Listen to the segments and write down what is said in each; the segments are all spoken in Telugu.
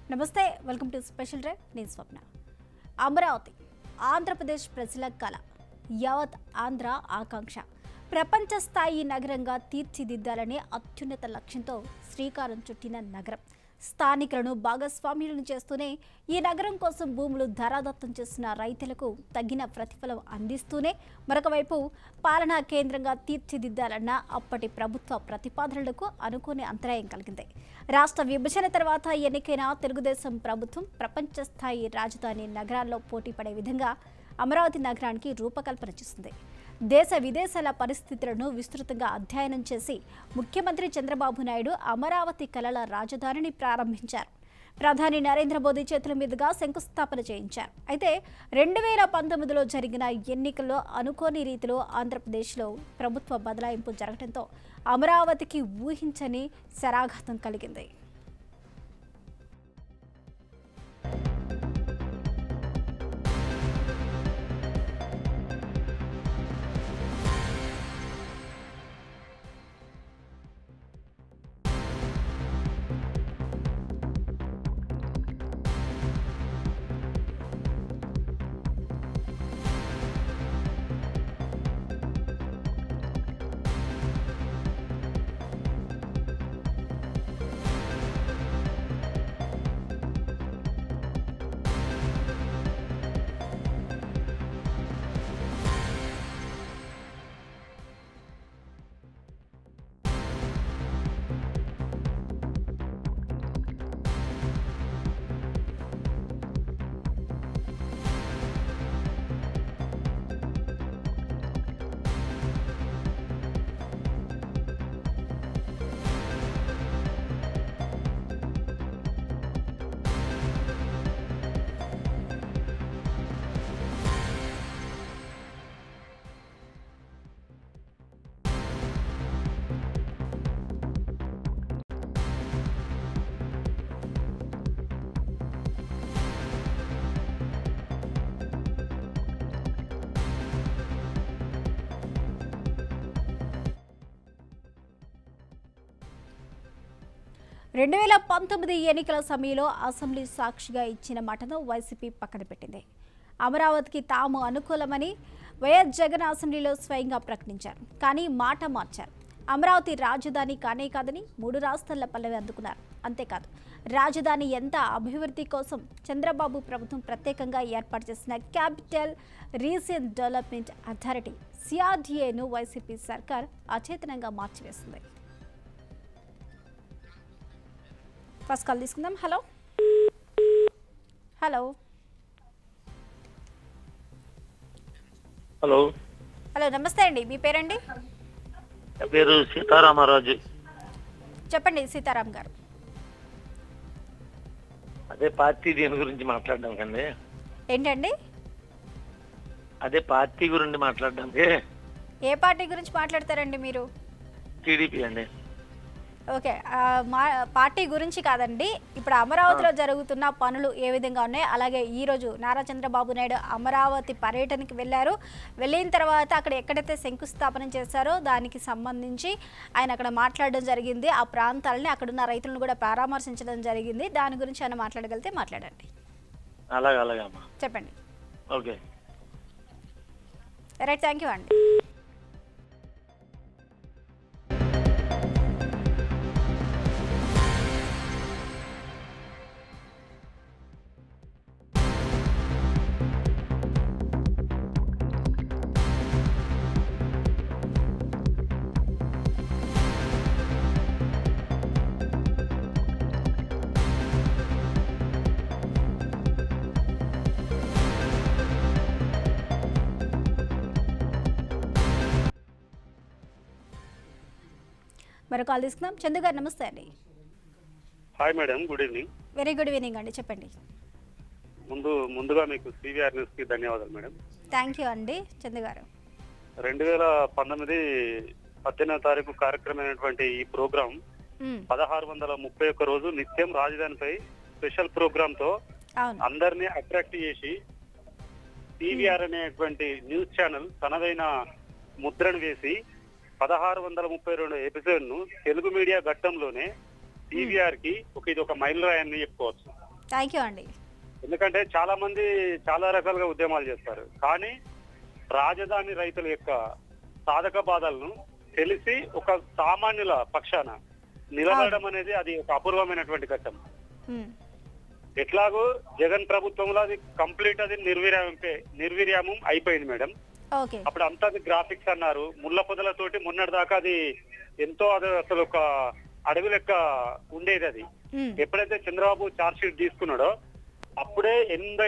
నమస్తే వెల్కమ్ టు స్పెషల్ డ్రైవ్ నేను స్వప్న అమరావతి ఆంధ్రప్రదేశ్ ప్రజల కళ యావత్ ఆంధ్ర ఆకాంక్ష ప్రపంచ స్థాయి నగరంగా తీర్చిదిద్దాలనే అత్యున్నత లక్ష్యంతో శ్రీకారం చుట్టిన నగరం స్థానికులను భాగస్వామ్యులను చేస్తూనే ఈ నగరం కోసం భూములు ధరాదత్తం చేసిన రైతులకు తగిన ప్రతిఫలం అందిస్తూనే మరొక వైపు పాలనా కేంద్రంగా తీర్చిదిద్దాలన్న అప్పటి ప్రభుత్వ ప్రతిపాదనలకు అనుకోని అంతరాయం కలిగింది రాష్ట్ర విభజన తర్వాత ఎన్నికైన తెలుగుదేశం ప్రభుత్వం ప్రపంచ స్థాయి రాజధాని నగరాల్లో పోటీపడే విధంగా అమరావతి నగరానికి రూపకల్పన చేసింది దేశ విదేశాల పరిస్థితులను విస్తృతంగా అధ్యయనం చేసి ముఖ్యమంత్రి చంద్రబాబు నాయుడు అమరావతి కలల రాజధానిని ప్రారంభించారు ప్రధాని నరేంద్ర మోదీ చేతుల మీదుగా శంకుస్థాపన చేయించారు అయితే రెండు వేల పంతొమ్మిదిలో జరిగిన ఎన్నికల్లో అనుకోని రీతిలో ఆంధ్రప్రదేశ్లో ప్రభుత్వ బదలాయింపు జరగడంతో అమరావతికి ఊహించని శరాఘాతం కలిగింది రెండు వేల పంతొమ్మిది ఎన్నికల సమయంలో అసెంబ్లీ సాక్షిగా ఇచ్చిన మాటను వైసీపీ పక్కన పెట్టింది అమరావతికి తాము అనుకూలమని వైఎస్ జగన్ అసెంబ్లీలో స్వయంగా ప్రకటించారు కానీ మాట మార్చారు అమరావతి రాజధాని కానే కాదని మూడు రాష్ట్రాల పల్లవి అందుకున్నారు అంతేకాదు రాజధాని ఎంత అభివృద్ధి కోసం చంద్రబాబు ప్రభుత్వం ప్రత్యేకంగా ఏర్పాటు చేసిన క్యాపిటల్ రీజియన్ డెవలప్మెంట్ అథారిటీ సిఆర్డీఏను వైసీపీ సర్కార్ అచేతనంగా మార్చివేసింది ఫస్ట్ కాల్ తీసుకుందాం హలో హలో హలో హలో నమస్తే అండి మీ పేరండి నా పేరు సీతారామరాజు చెప్పండి సీతారాం గారు అదే పార్టీ దీని గురించి మాట్లాడడం కండి ఏంటండి అదే పార్టీ గురించి మాట్లాడడానికి ఏ పార్టీ గురించి మాట్లాడతారండి మీరు టీడీపీ అండి ఓకే ఆ, మా పార్టీ గురించి కాదండి ఇప్పుడు అమరావతిలో జరుగుతున్న పనులు ఏ విధంగా ఉన్నాయి అలాగే ఈరోజు నారా చంద్రబాబు నాయుడు అమరావతి పర్యటనకి వెళ్ళారు వెళ్ళిన తర్వాత అక్కడ ఎక్కడైతే శంకుస్థాపన చేశారో దానికి సంబంధించి ఆయన అక్కడ మాట్లాడడం జరిగింది ఆ ప్రాంతాలని అక్కడున్న రైతులను కూడా పరామర్శించడం జరిగింది దాని గురించి ఆయన మాట్లాడగలిగితే మాట్లాడండి అలాగే అలాగే అమ్మా చెప్పండి ఓకే రైట్ థ్యాంక్ యూ అండి మరో కాల్ తీసుకుందాం చందు గారు నమస్తే అండి hi madam good evening very good evening అండి చెప్పండి ముందు ముందుగా మీకు సివిఆర్ న్యూస్ కి ధన్యవాదాలు మేడం థ్యాంక్ యూ అండి చందు గారు రెండు వేల పంతొమ్మిది పద్దెనిమిదో తారీఖు కార్యక్రమమైనటువంటి ఈ ప్రోగ్రాం మ్మ్. పదహారు వందల ముప్పై ఒక్క రోజు నిత్యం రాజధానిపై స్పెషల్ ప్రోగ్రామ్ తో అవును అందరినీ అట్రాక్ట్ చేసి టీవీఆర్ అనేటువంటి న్యూస్ ఛానల్ తనదైన ముద్రను వేసి పదహారు వందల ముప్పై రెండు ఎపిసోడ్ ను తెలుగు మీడియా ఘట్టంలోనే టీవీఆర్ కి ఒక ఇది ఒక మైలురాయి అని చెప్పుకోవచ్చు థ్యాంక్ యూ అండి ఎందుకంటే చాలా మంది చాలా రకాలుగా ఉద్యమాలు చేస్తారు కానీ రాజధాని రైతుల యొక్క సాధక బాధలను తెలిసి ఒక సామాన్యుల పక్షాన నిలబడడం అనేది అది ఒక అపూర్వమైనటువంటి ఘట్టం ఉమ్, ఎట్లాగో జగన్ ప్రభుత్వంలో అది కంప్లీట్ అది నిర్వీర్యం నిర్వీర్యామం అయిపోయింది మేడం ఓకే అప్పుడు అంతా అది గ్రాఫిక్స్ అన్నారు ముళ్ళ పొదలతోటి మొన్నటి దాకా అది ఎంతో అది అసలు ఒక అడవి లెక్క ఉండేది అది ఉమ్, ఎప్పుడైతే చంద్రబాబు చార్జ్ షీట్ తీసుకున్నాడో అప్పుడే ఎనభై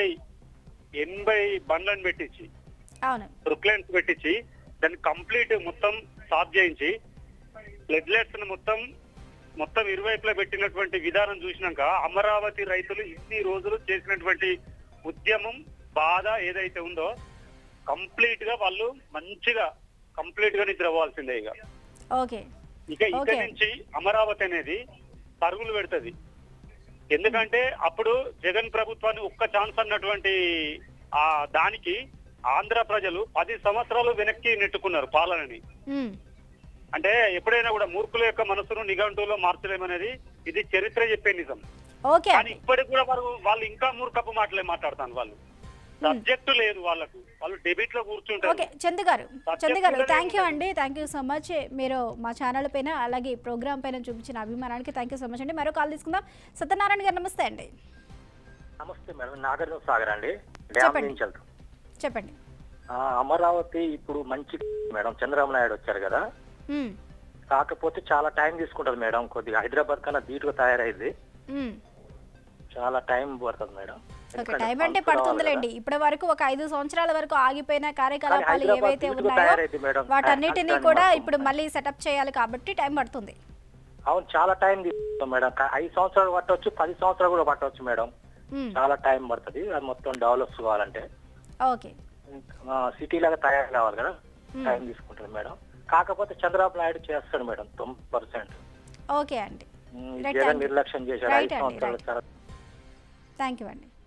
ఎనభై బండ్లను పెట్టించి అవును రుక్లైన్స్ పెట్టించి దాన్ని కంప్లీట్ మొత్తం సాఫ్ చేయించి బ్లడ్ లైట్స్ మొత్తం మొత్తం ఇరువైపులా పెట్టినటువంటి విధానం చూసినాక అమరావతి రైతులు ఇన్ని రోజులు చేసినటువంటి ఉద్యమం బాధ ఏదైతే ఉందో కంప్లీట్ గా వాళ్ళు మంచిగా కంప్లీట్ గా నిద్రపోవాల్సిందే ఇక ఓకే ఇక ఇక Okay. నుంచి అమరావతి అనేది పరుగులు పెడుతుంది ఎందుకంటే అప్పుడు జగన్ ప్రభుత్వాన్ని ఒక్క ఛాన్స్ అన్నటువంటి ఆ దానికి ఆంధ్ర ప్రజలు పది సంవత్సరాలు వెనక్కి నెట్టుకున్నారు పాలనని ఉమ్, అంటే ఎప్పుడైనా కూడా మూర్ఖుల యొక్క మనసును నిఘంటువులో మార్చలేమనేది ఇది చరిత్ర చెప్పే నిజం ఓకే కానీ అండి ఇప్పటికి కూడా వారు వాళ్ళు ఇంకా మూర్ఖపు మాటలే మాట్లాడతాను వాళ్ళు సబ్జెక్టు లేదు వాళ్ళకు వాళ్ళు డెబిట్ లో ఓకే కూర్చుంటారు చందు గారు సత్యం చందు గారు కూడా థ్యాంక్ యూ లేదు. అండి థ్యాంక్ యూ సో మచ్ మీరు మా ఛానల్ పైన అలాగే ఈ ప్రోగ్రామ్ పైన చూపించిన అభిమానానికి థ్యాంక్ యూ సో మచ్ అండి మరో కాల్ తీసుకుందాం సత్యనారాయణ గారు నమస్తే అండి నమస్తే మేడం నాగార్జున సాగర్ అండి డ్యామ్ చెప్పండి. నుంచి వెళ్తాం చెప్పండి ఆ, అమరావతి ఇప్పుడు మంచి మేడం చంద్రబాబు నాయుడు వచ్చారు కదా ఉమ్, కాకపోతే చాలా టైం తీసుకుంటది మేడం కొద్దిగా హైదరాబాద్ కన్నా ధీటుగా తయారైంది ఉమ్. చాలా టైం పడుతుంది మేడం ఓకే ఎందుకంటే టైం అంటే ఫండ్స్ రావాలి పడుతుందిలేండి కదా. ఇప్పటి వరకు ఒక ఐదు సంవత్సరాల వరకు ఆగిపోయిన కానీ కార్యకలాపాలు హైదరాబాద్ ఏవైతే ధీటుగా ఉన్నాయో తయారైంది మేడం వాటన్నిటినీ రాజధాని కూడా మొత్తం. ఇప్పుడు మళ్ళీ సెటప్ చేయాలి కాబట్టి టైం పడుతుంది అవును చాలా టైం తీసుకుంటాం మేడం కా- ఐదు సంవత్సరాలు పట్టవచ్చు పది సంవత్సరాలు కూడా పట్టవచ్చు మేడం ఉమ్, చాలా టైం పడుతుంది అది మొత్తం డెవలప్ కావాలంటే ఓకే సిటీ లాగా తయారు కావాలి కదా Hmm. టైం తీసుకుంటుంది మేడం కాకపోతే చంద్రబాబు నాయుడు చేస్తాడు మేడం తొంభై పర్సెంట్ ఓకే అండి Right జగన్ అండి. నిర్లక్ష్యం చేశాడు Right ఐదు అండి, సంవత్సరాలు right. చాలా థ్యాంక్ యూ అండి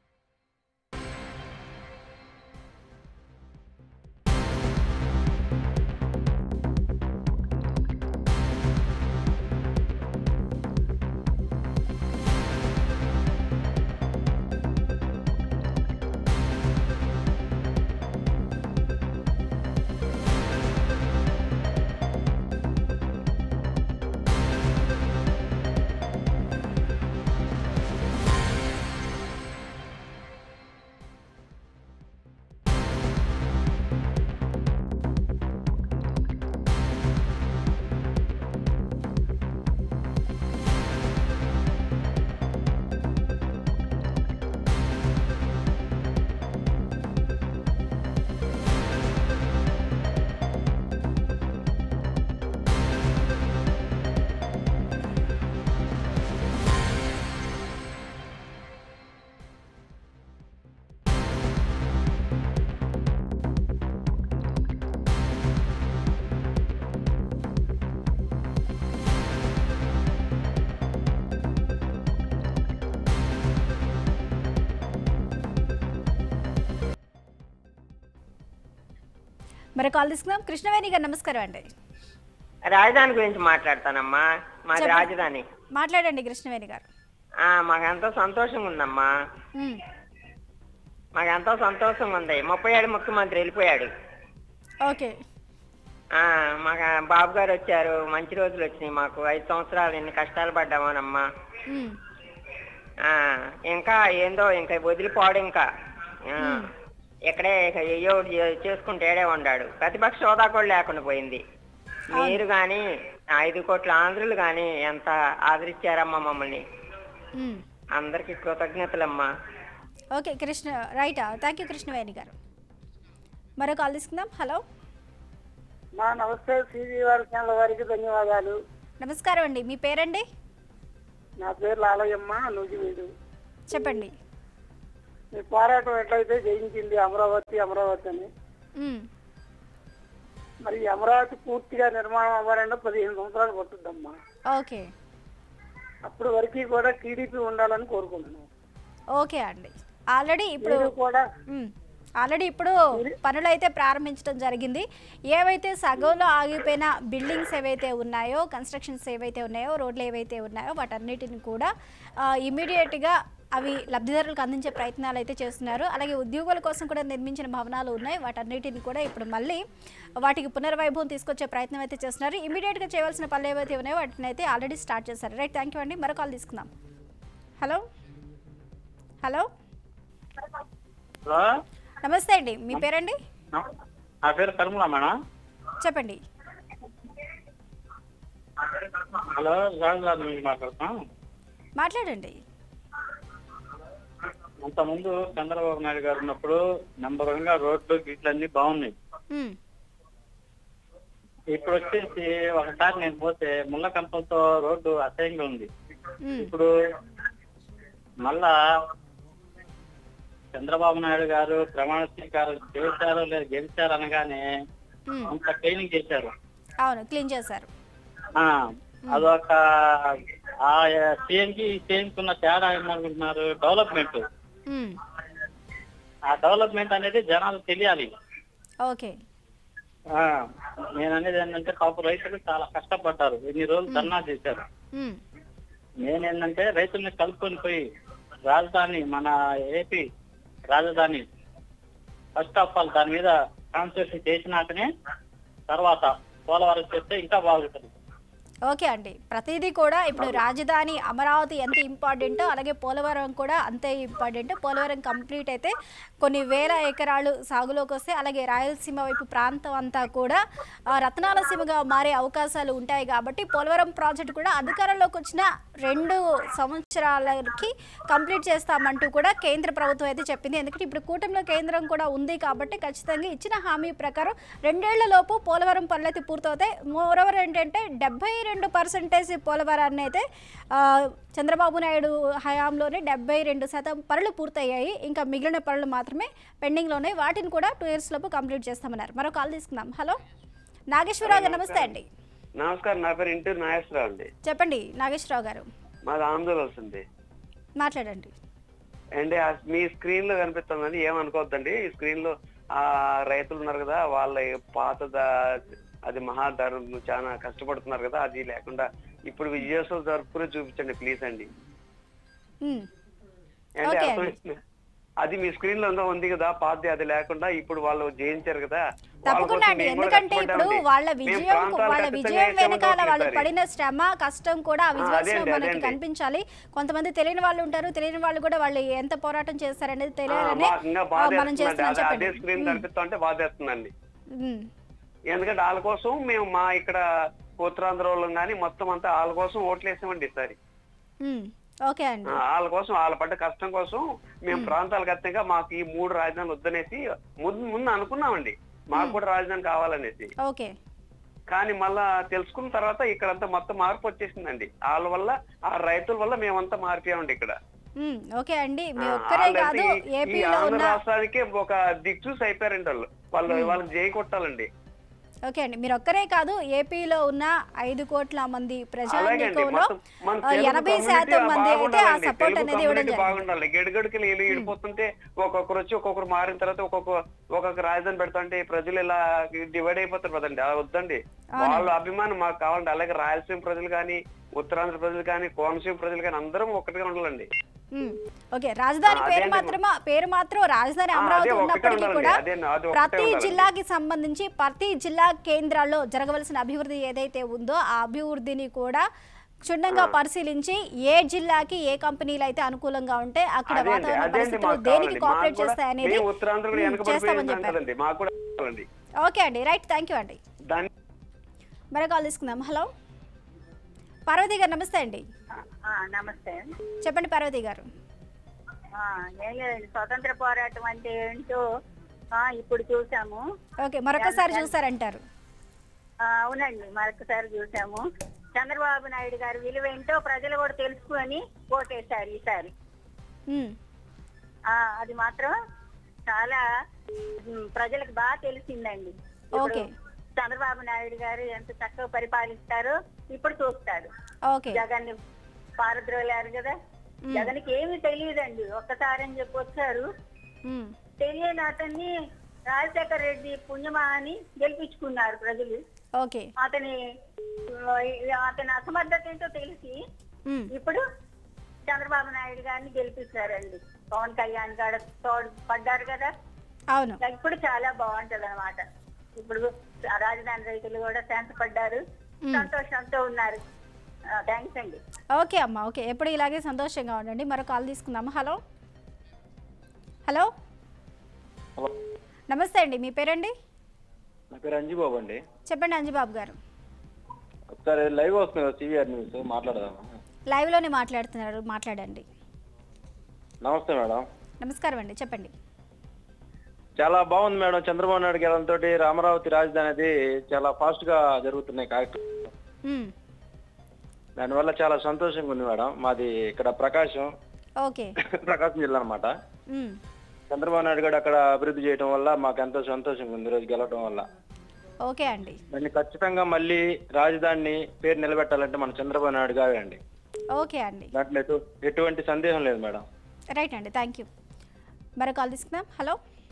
మరి కాల్ తీసుకుందాం కృష్ణవేణి గారు నమస్కారం అండి రాజధాని గురించి మాట్లాడతానమ్మా మాది చెప్పండి. రాజధాని మాట్లాడండి కృష్ణవేణి గారు ఆ, మాకెంతో సంతోషంగా ఉందమ్మా ఉమ్, మాకెంతో సంతోషంగా ఉంది ముప్పై ఏడు ముఖ్యమంత్రి వెళ్ళిపోయాడు ఓకే ఆ, మాకు ఆ బాబు గారు వచ్చారు మంచి రోజులు వచ్చినాయి మాకు ఐదు సంవత్సరాలు ఎన్ని కష్టాలు పడ్డామోనమ్మా ఉమ్, ఆ, ఇంకా ఏందో ఇంకా వదిలిపోవడం ఇంకా ఆ, ఇక్కడే ఇక ఏయో ఒకటి చే- చేసుకుంటే ఏడే ఉన్నాడు ప్రతిపక్ష హోదా కూడా లేకుండా పోయింది మీరు గాని ఐదు కోట్ల ఆంధ్రులు గాని ఎంత ఆదరించారమ్మా మమ్మల్ని ఉమ్. అందరికి కృతజ్ఞతలమ్మా okay Krishna right thank you Krishnaveni గారు మరో కాల్ తీసుకుందాం హలో మా నమస్తే సివి వారి ఛానల్ వారికి ధన్యవాదాలు నమస్కారం అండి మీ పేరండి నా పేరు లాలయ్యమ్మ నూజివీడు చెప్పండి మీ పోరాటం ఎట్లయితే జయించింది అమరావతి అమరావతి అని ఉమ్, మరి ఈ అమరావతి పూర్తిగా నిర్మాణం అవ్వాలంటే పదిహేను సంవత్సరాలు పట్టుద్దమ్మా ఓకే అప్పుడు వరకు కూడా టీడీపీ ఉండాలని కోరుకుంటున్నాం ఓకే అండి ఆల్రెడీ ఇప్పుడు మీరు కూడా మ్మ్. ఆల్రెడీ ఇప్పుడు పనులు అయితే ప్రారంభించడం జరిగింది ఏవైతే సగంలో ఆగిపోయిన బిల్డింగ్స్ ఏవైతే ఉన్నాయో కన్స్ట్రక్షన్స్ ఏవైతే ఉన్నాయో రోడ్లు ఏవైతే ఉన్నాయో వాటన్నిటిని కూడా ఇమీడియట్గా అవి లబ్ధిదారులకు అందించే ప్రయత్నాలు అయితే చేస్తున్నారు అలాగే ఉద్యోగుల కోసం కూడా నిర్మించిన భవనాలు ఉన్నాయి వాటన్నిటిని కూడా ఇప్పుడు మళ్ళీ వాటికి పునర్వైభవం తీసుకొచ్చే ప్రయత్నం అయితే చేస్తున్నారు ఇమీడియట్గా చేయవలసిన పనులు ఏవైతే ఉన్నాయో వాటిని అయితే ఆల్రెడీ స్టార్ట్ చేశారు రైట్ థ్యాంక్ యూ అండి మరో కాల్ తీసుకుందాం హలో హలో హలో నమస్తే అండి మీ పేరండి నా పేరు కర్మల మేడం చెప్పండి హలో రాజు గారు నుంచి మాట్లాడుతాం మాట్లాడండి అంతకుముందు చంద్రబాబు నాయుడు గారు ఉన్నప్పుడు నెంబర్ వన్ గా రోడ్లు గీట్లన్నీ బాగున్నాయి ఉమ్, ఇప్పుడు వచ్చేసి ఒకసారి నేను పోతే ముళ్ళ కంపలతో రోడ్డు అసహ్యంగా ఉంది ఉమ్, ఇప్పుడు మళ్ళా చంద్రబాబు నాయుడు గారు ప్రమాణ స్వీకారం చేశారు లేదా గెలిచారు అనగానే ఉమ్. అంత ట్రైనింగ్ చేశారు అవును క్లీన్ చేశారు ఆ, అదొక ఆ సీఎం కి సీఎం కి ఉన్న తేడా ఏమనుకుంటున్నారు డెవలప్మెంట్ ఉమ్, ఆ డెవలప్మెంట్ అనేది జనాలు తెలియాలి ఓకే ఆ, నేను అనేది ఏంటంటే పాప రైతులు చాలా కష్టపడ్డారు ఎన్ని రోజులు ధర్నా చేశారు ఉమ్, నేనేంటంటే రైతుల్ని కలుపుకొని పోయి రాజధాని మన ఏపీ రాజధాని ఫస్ట్ ఆఫ్ ఆల్ దాని మీద కాన్స్టిట్యూషన్ చేసినాకనే తర్వాత పోలవరం చేస్తే ఇంకా బాగుంటుంది ఓకే అండి ప్రతిదీ కూడా ఇప్పుడు రాజధాని అమరావతి ఎంత ఇంపార్టెంటో అలాగే పోలవరం కూడా అంతే ఇంపార్టెంట్ పోలవరం కంప్లీట్ అయితే కొన్ని వేల ఎకరాలు సాగులోకి వస్తే అలాగే రాయలసీమ వైపు ప్రాంతం అంతా కూడా ఆ, రత్నాల సీమగా మారే అవకాశాలు ఉంటాయి కాబట్టి పోలవరం ప్రాజెక్టు కూడా అధికారంలోకి వచ్చిన రెండు సంవత్సరాలకి కంప్లీట్ చేస్తామంటూ కూడా కేంద్ర ప్రభుత్వం అయితే చెప్పింది ఎందుకంటే ఇప్పుడు కూటమిలో కేంద్రం కూడా ఉంది కాబట్టి ఖచ్చితంగా ఇచ్చిన హామీ ప్రకారం రెండేళ్ల లోపు పోలవరం పనులు అయితే పూర్తవుతాయి మోరవర్ ఏంటంటే డెబ్బై రెండు పర్సెంటేజ్ పోలవరాన్ని అయితే ఆ, చంద్రబాబు నాయుడు హయాంలోనే డెబ్బై రెండు శాతం పనులు పూర్తయ్యాయి ఇంకా మిగిలిన పనులు మాత్రమే పెండింగ్లో ఉన్నాయి వాటిని కూడా టూ ఇయర్స్ లోపు కంప్లీట్ చేస్తామన్నారు మరో కాల్ తీసుకుందాం హలో నాగేశ్వరరావు గారు నమస్తే అండి నమస్కారం నా పేరు ఇంటూరు నాగేశ్వరరావు అండి చెప్పండి నాగేశ్వరరావు గారు మాది ఆందోళన వస్తుంది మాట్లాడండి అండి ఆ మీ స్క్రీన్ లో కనిపిస్తుందండి ఏమనుకోవద్దండి ఈ స్క్రీన్ లో ఆ రైతులు ఉన్నారు కదా వాళ్ళ పాత ద- అది మహాదారు చాలా కష్టపడుతున్నారు కదా అది లేకుండా ఇప్పుడు విజయోత్సవం జరుపుకుని చూపించండి ప్లీజ్ అండి ఉమ్, అంటే ఓకే అర్థమైంది అది మీ స్క్రీన్ లో ఉందో ఉంది కదా పాతది అది లేకుండా ఇప్పుడు వాళ్ళు జయించారు కదా వాళ్ళ తప్పకుండా కోసం అండి మేము కూడా ఎందుకంటే ఇప్పుడు కష్టపడ్డామండి. వాళ్ళ మేము విజయం ప్రాంతాలు వాళ్ళ ఖచ్చితంగా విజయం వేసామని వెనకాల వాళ్ళు ఒకసారి. పడిన శ్రమ కష్టం కూడా ఆ విజువల్స్ లో అదేండి, మనకి అదేండి. కనిపించాలి కొంతమంది తెలియని వాళ్ళు ఉంటారు తెలియని వాళ్ళు కూడా వాళ్ళు ఎంత పోరాటం చేస్తారనేది ఆ, తెలియాలని మాకు ఇంకా ఆ, మనం బాధేస్తుందండి చేస్తున్నాం అదే- అదే చెప్పండి స్క్రీన్ కనిపిస్తా ఉంటే బాధేస్తుందండి ఉమ్, ఎందుకంటే వాళ్ళ కోసం మేము మా ఇక్కడ ఉత్తరాంధ్ర వాళ్ళం కానీ మొత్తం అంతా వాళ్ళ కోసం ఓట్లు వేసామండి ఈసారి ఉమ్, ఓకే అండి ఆ, వాళ్ళ కోసం వాళ్ళ పడ్డ కష్టం కోసం మేము ప్రాంతాలకు ఖచ్చితంగా మాకు ఈ మూడు రాజధానులు వద్దనేసి ముందు ముందు అనుకున్నామండి మాకు కూడా రాజధాని కావాలనేసి ఓకే కానీ మళ్ళా తెలుసుకున్న తర్వాత ఇక్కడంతా మొత్తం మార్పు వచ్చేసిందండి వాళ్ళ వల్ల ఆ రైతుల వల్ల మేమంతా మారిపోయామండి ఇక్కడ ఉమ్, ఓకే అండి మీ ఆ, ఒక్కరే వాళ్ళైతే కాదు ఈ- ఈ ఏపీలో ఆంధ్ర ఉన్న రాష్ట్రానికి ఒక దిక్చూసి అయిపోయారండి వాళ్ళు వాళ్ళు వాళ్ళకి జై కొట్టాలండి ఓకే అండి మీరు ఒక్కరే కాదు ఏపీలో ఉన్న ఐదు కోట్ల మంది అలాగండి ప్రజానీకంలో మొత్తం మన ఆ, తెలుగు ఎనభై community శాతం మంది అయితే ఆ బాగుండాలండి. సపోర్ట్ తెలుగు అనేది ఇవ్వడం community జరిగింది బాగుండాలి గడిగడికి నీళ్ళు ఇడిపోతుంటే ఒక్కొక్కరు వచ్చి ఒక్కొక్కరు మారిన తర్వాత ఒక్కొక్క ఒక్కొక్క రాజధాని పెడతాంటే ప్రజలు ఇలా డివైడ్ అయిపోతారు కదండి అలా వద్దండి వాళ్ళ అభిమానం మాకు కావాలండి అలాగే రాయలసీమ ప్రజలు కానీ ఉత్తరాంధ్ర ప్రజలు కానీ కోనసీమ ప్రజలు కానీ అందరం ఒక్కటిగా ఉండాలండి ఉమ్, ఓకే రాజధాని ఆ, పేరు అదేంటి మాత్రం పేరు మాత్రం రాజధాని ఆ, అమరావతి అదే ఒకటే ఉన్నప్పటికీ ఉండాలండి. కూడా అదే, అది ఒకటే ప్రతి ఉండాలండి. జిల్లాకి సంబంధించి ప్రతి జిల్లా కేంద్రాల్లో జరగవలసిన అభివృద్ధి ఏదైతే ఉందో ఆ అభివృద్ధిని కూడా క్షుణ్ణంగా పరిశీలించి ఏ జిల్లాకి ఏ కంపెనీలు అయితే అనుకూలంగా ఉంటే అక్కడ అదేండి వాతావరణ అదేంటి పరిస్థితులు మాకు దేనికి కావాలండి. కోఆపరేట్ మాకు కూడా చేస్తాయి అనేది మేము ఉత్తరాంధ్ర కూడా ఉమ్, వెనకబడిపోయి చేస్తామని చెప్పారు కదండి మాకు కూడా కావాలండి ఓకే అండి రైట్ థ్యాంక్ యూ అండి దాన్ని మరో కాల్ తీసుకుందాం హలో పార్వతి గారు నమస్తే అండి ఆ, నమస్తే చెప్పండి పార్వతి గారు ఆ, ఏం లేదండి స్వతంత్ర పోరాటం అంటే ఏంటో ఆ, ఇప్పుడు చూసాము ఓకే మరొకసారి చూసారంటారు ఆ, అవునండి మరొకసారి చూసాము చంద్రబాబు నాయుడు గారి విలువ ఏంటో ప్రజలు కూడా తెలుసుకొని ఓటేశారు ఈసారి ఉమ్, ఆ, అది మాత్రం చాలా ఉమ్, ప్రజలకు బాగా తెలిసిందండి ఇప్పుడు ఓకే. చంద్రబాబు నాయుడు గారు ఎంత చక్కగా పరిపాలిస్తారో ఇప్పుడు చూస్తారు ఓకే జగన్ పారద్రోలారు కదా జగన్కి ఏమీ తెలియదండి ఒక్కసారి అని చెప్పి వచ్చారు ఉమ్, తెలియని అతన్ని రాజశేఖర రెడ్డి పుణ్యమా అని గెలిపించుకున్నారు ప్రజలు ఓకే అతని అతని అసమర్థత ఏంటో తెలిసి ఉమ్, ఇప్పుడు చంద్రబాబు నాయుడు గారిని గెలిపిస్తారండి పవన్ కళ్యాణ్ గారు తోడు పడ్డారు కదా అవును ఇప్పుడు చాలా బాగుంటది అనమాట ఇప్పుడు రాజధాని రైతులు కూడా శాంతపడ్డారు సంతోషంతో ఉన్నారు థ్యాంక్స్ అండి ఓకే అమ్మా ఓకే ఎప్పుడు ఇలాగే సంతోషంగా ఉండండి మరో కాల్ తీసుకుందాము హలో హలో నమస్తే అండి మీ పేరండి నా పేరు అంజిబాబు అండి చెప్పండి అంజిబాబు గారు ఒకసారి లైవ్ వస్తుంది కదా సివిఆర్ న్యూస్ మాట్లాడదామా లైవ్లోనే మాట్లాడుతున్నారు మాట్లాడండి నమస్తే మేడం నమస్కారం అండి చెప్పండి చాలా బాగుంది మేడం చంద్రబాబు నాయుడు గారి తోటి అమరావతి రాజధాని అది చాలా ఫాస్ట్ గా జరుగుతున్నాయి కార్యక్రమం మ్మ్. దానివల్ల చాలా సంతోషంగా ఉంది మేడం మాది ఇక్కడ ప్రకాశం ఓకే ప్రకాశం జిల్లా అనమాట మ్మ్. చంద్రబాబు నాయుడు గారు అక్కడ అభివృద్ధి చేయడం వల్ల మాకు ఎంతో సంతోషంగా ఉంది ఈ రోజు గెలవడం వల్ల ఓకే అండి దాన్ని ఖచ్చితంగా మళ్ళీ రాజధానిని పేరు నిలబెట్టాలంటే మన చంద్రబాబు నాయుడు గారే అండి ఓకే అండి దాంట్లో ఎటు- ఎటువంటి సందేహం లేదు మేడం రైట్ అండి థ్యాంక్ యూ మరో కాల్ తీసుకుందాం హలో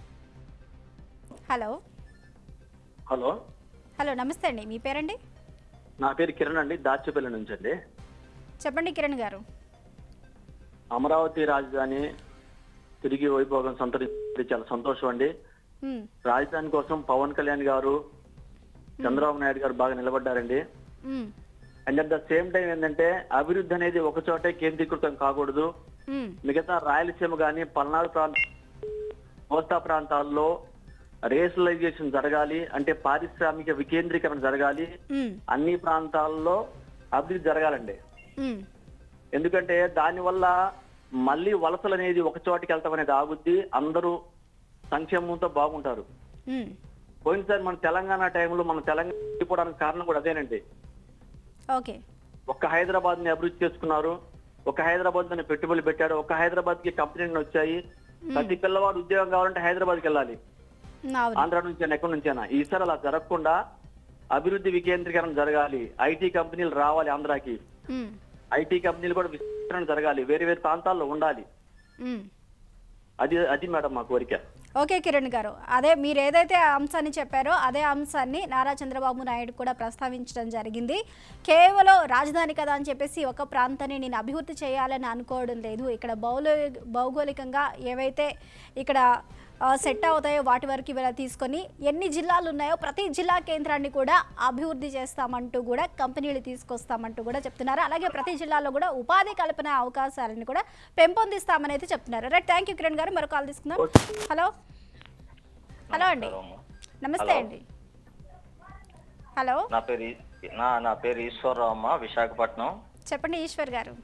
హలో హలో హలో నమస్తే అండి మీ పేరండి నా పేరు కిరణ్ అండి దాచేపల్లి నుంచి అండి చెప్పండి కిరణ్ గారు అమరావతి రాజధాని తిరిగి వైభోగం సంతరించి చాలా సంతోషం అండి మ్మ్. రాజధాని కోసం పవన్ కళ్యాణ్ గారు చంద్రబాబు నాయుడు గారు బాగా నిలబడ్డారండి hmm. And at the same time ఏంటంటే అభివృద్ధి అనేది ఒక చోటే కేంద్రీకృతం కాకూడదు మ్మ్. మిగతా రాయలసీమ కానీ పల్నాడు ప్రాంత కోస్తా ప్రాంతాల్లో రేషనలైజేషన్ జరగాలి అంటే పారిశ్రామిక వికేంద్రీకరణ జరగాలి మ్మ్. అన్ని ప్రాంతాల్లో అభివృద్ధి జరగాలండి మ్మ్. ఎందుకంటే దానివల్ల మళ్ళీ వలసలు అనేది ఒక చోటికి వెళ్తాం అనేది ఆగుద్ది అందరూ సంక్షేమంతో బాగుంటారు మ్మ్. పోయినసారి మన తెలంగాణ టైంలో మన తెలంగాణ వెళ్ళిపోవడానికి కారణం కూడా అదేనండి ఓకే ఒక్క హైదరాబాద్ ని అభివృద్ధి చేసుకున్నారు ఒక హైదరాబాద్ ని పెట్టుబడులు పెట్టాడు ఒక హైదరాబాద్ కి కంపెనీలు వచ్చాయి ప్రతి పిల్లవాడు ఉద్యోగం కావాలంటే హైదరాబాద్కి వెళ్ళాలి మ్, అవును ఆంధ్ర నుంచైనా ఎక్కడి నుంచైనా ఈసారి అలా జరగకుండా అభివృద్ధి వికేంద్రీకరణ జరగాలి ఐటీ కంపెనీలు రావాలి ఆంధ్రాకి మ్, ఐటీ కంపెనీలు కూడా విస్తరణ జరగాలి వేరే వేరే ప్రాంతాల్లో ఉండాలి మ్. అది అది మేడం మా కోరిక ఓకే కిరణ్ గారు అదే మీరు ఏదైతే అంశాన్ని చెప్పారో అదే అంశాన్ని నారా చంద్రబాబు నాయుడు కూడా ప్రస్తావించడం జరిగింది కేవలం రాజధాని కదా అని చెప్పేసి ఒక ప్రాంతాన్ని నేను అభివృద్ధి చేయాలని అనుకోవడం లేదు ఇక్కడ భౌగోళ భౌగోళికంగా ఏవైతే ఇక్కడ ఆ, సెట్ అవుతాయో వాటి వరకు ఇలా తీసుకొని ఎన్ని జిల్లాలు ఉన్నాయో ప్రతి జిల్లా కేంద్రాన్ని కూడా అభివృద్ధి చేస్తామంటూ కూడా కంపెనీలు తీసుకొస్తామంటూ కూడా చెప్తున్నారు అలాగే ప్రతి జిల్లాలో కూడా ఉపాధి కల్పన అవకాశాలను కూడా పెంపొందిస్తామని అయితే చెప్తున్నారు రైట్ థ్యాంక్ యూ కిరణ్ గారు మరో కాల్ తీసుకుందాం హలో హలో అండి నమస్తే హలో. అండి హలో నా పేరు ఈ- నా నా పేరు ఈశ్వరరావు అమ్మ విశాఖపట్నం చెప్పండి ఈశ్వర్ గారు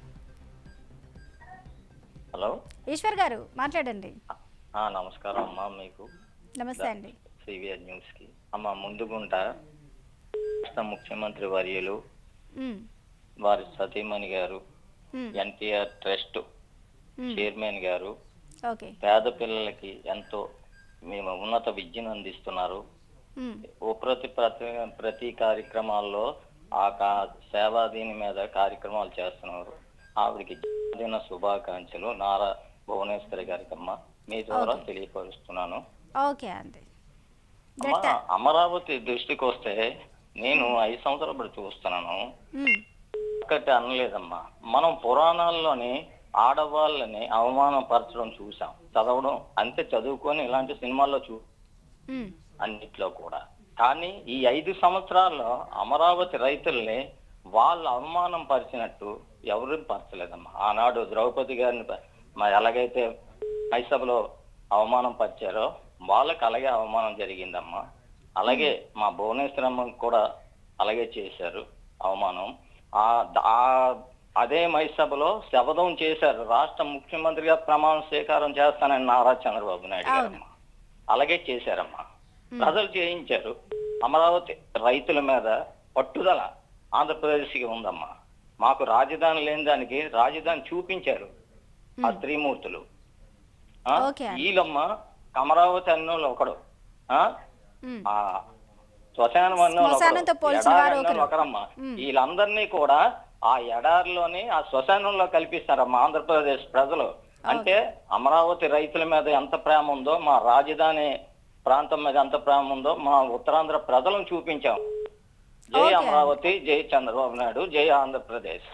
హలో ఈశ్వర్ గారు మాట్లాడండి ఆ, నమస్కారం అమ్మా మీకు నమస్తే అండి సివిఆర్ న్యూస్ కి అమ్మ ముందుగుంట రాష్ట్ర ముఖ్యమంత్రి వర్యులు మ్, వారి సతీమణి గారు మ్, ఎన్టీఆర్ ట్రస్ట్ మ్. చైర్మన్ గారు ఓకే పేద పిల్లలకి ఎంతో మేము ఉన్నత విద్యను అందిస్తున్నారు మ్, ఓ ప్రతి ప్రతి ప్రతి కార్యక్రమాల్లో ఆ కా సేవా దీని మీద కార్యక్రమాలు చేస్తున్నారు ఆవిడకి జన్మదిన శుభాకాంక్షలు నారా భువనేశ్వరి గారికి అమ్మ మీ ద్వారా Okay. తెలియపరుస్తున్నాను ఓకే అండి అమ్మ, అమరావతి దృష్టికి వస్తే నేను ఐదు సంవత్సరాలు బట్టి చూస్తున్నాను మ్, ఒక్కటి అనలేదమ్మా మనం పురాణాల్లోని ఆడవాళ్ళని అవమానపరచడం చూసాం చదవడం అంతే చదువుకొని ఇలాంటి సినిమాల్లో చూ మ్, అన్నిట్లో కూడా కానీ ఈ ఐదు సంవత్సరాల్లో అమరావతి రైతుల్ని వాళ్ళు అవమానం పరిచినట్టు ఎవరు పరచలేదమ్మా ఆనాడు ద్రౌపది గారిని ప- మరి ఎలాగైతే సభలో అవమానం పరిచారో వాళ్ళకి అలాగే అవమానం జరిగిందమ్మా అలాగే మా భువనేశ్వరమ్మ కూడా అలాగే చేశారు అవమానం ఆ ద- ఆ అదే మైసభలో శపథం చేశారు రాష్ట్ర ముఖ్యమంత్రిగా ప్రమాణ స్వీకారం చేస్తానని నారా చంద్రబాబు నాయుడు గారు అలాగే చేశారమ్మా ప్రజలు చేయించారు అమరావతి రైతుల మీద పట్టుదల ఆంధ్రప్రదేశ్కి ఉందమ్మా మాకు రాజధాని లేని దానికి రాజధాని చూపించారు ఆ త్రిమూర్తులు ఆ, ఓకే అండి. వీళ్ళమ్మ అమరావతి అన్నోళ్ళు ఒకడు ఆ మ్. ఆ శ్మశానం అన్నోళ్ళు శ్మశానంతో ఒకడు. పోల్చిన ఎడారి వారు అన్నోళ్ళు ఒకరు. ఒకరమ్మా మ్. వీళ్ళందరినీ కూడా ఆ ఎడారిలోని ఆ శ్మశానంలో కల్పిస్తారమ్మా ఆంధ్రప్రదేశ్ ప్రజలు అంటే అమరావతి రైతుల మీద ఎంత ప్రేమ ఉందో మా రాజధాని ప్రాంతం మీద ఎంత ప్రేమ ఉందో మా ఉత్తరాంధ్ర ప్రజలను చూపించాం జై ఓకే. అమరావతి జై చంద్రబాబు నాయుడు జై Andhra Pradesh